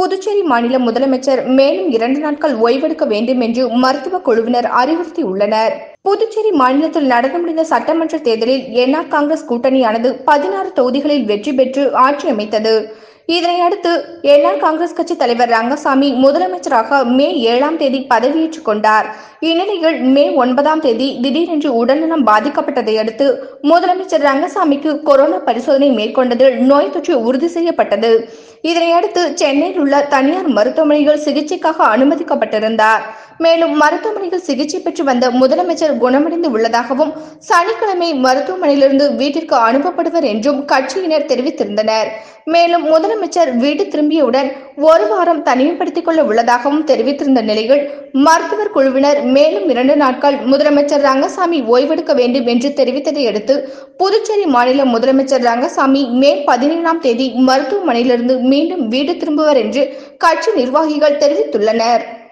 புதுச்சேரி மாநில முதலமைச்சர் மேலும் இரண்டு நாட்கள் ஓய்வெடுக்க வேண்டும் என்று மருத்துவ குழுவினர் அறிவுறுத்தியுள்ளனர் புதுச்சேரி மாநிலத்தில் நடந்து முடிந்த சட்டமன்ற தேர்தலில் என்ஆர் காங்கிரஸ் கூட்டணியானது பதினாறு தொகுதிகளில் வெற்றி பெற்று ஆட்சி அமைத்தது இதனையடுத்து என்ஆர் காங்கிரஸ் கட்சி தலைவர் ரங்கசாமி முதலமைச்சராக மே ஏழாம் தேதி பதவியேற்றுக் கொண்டார் இந்நிலையில் மே ஒன்பதாம் தேதி திடீரென்று உடல்நலம் பாதிக்கப்பட்டதை அடுத்து முதலமைச்சர் ரங்கசாமிக்கு கொரோனா பரிசோதனை மேற்கொண்டதில் நோய் தொற்று உறுதி செய்யப்பட்டது இதனையடுத்து சென்னையில் உள்ள தனியார் மருத்துவமனையில் சிகிச்சைக்காக அனுமதிக்கப்பட்டிருந்தார் மேலும் மருத்துவமனையில் சிகிச்சை பெற்று வந்த முதலமைச்சர் குணமடைந்து உள்ளதாகவும் சனிக்கிழமை மருத்துவமனையிலிருந்து வீட்டிற்கு அனுப்பப்படுவர் என்றும் கட்சியினர் தெரிவித்திருந்தனர் மேலும் முதலமைச்சர் வீடு திரும்பியவுடன் ஒரு வாரம் தனிமைப்படுத்திக் கொள்ள உள்ளதாகவும் தெரிவித்திருந்த நிலையில் மருத்துவர் குழுவினர் மேலும் இரண்டு நாட்கள் முதலமைச்சர் ரங்கசாமி ஓய்வெடுக்க வேண்டும் என்று தெரிவித்ததை அடுத்து புதுச்சேரி மாநில முதலமைச்சர் ரங்கசாமி மே பதினேழாம் தேதி மருத்துவமனையிலிருந்து மீண்டும் வீடு திரும்புவர் என்று கட்சி நிர்வாகிகள் தெரிவித்துள்ளனர்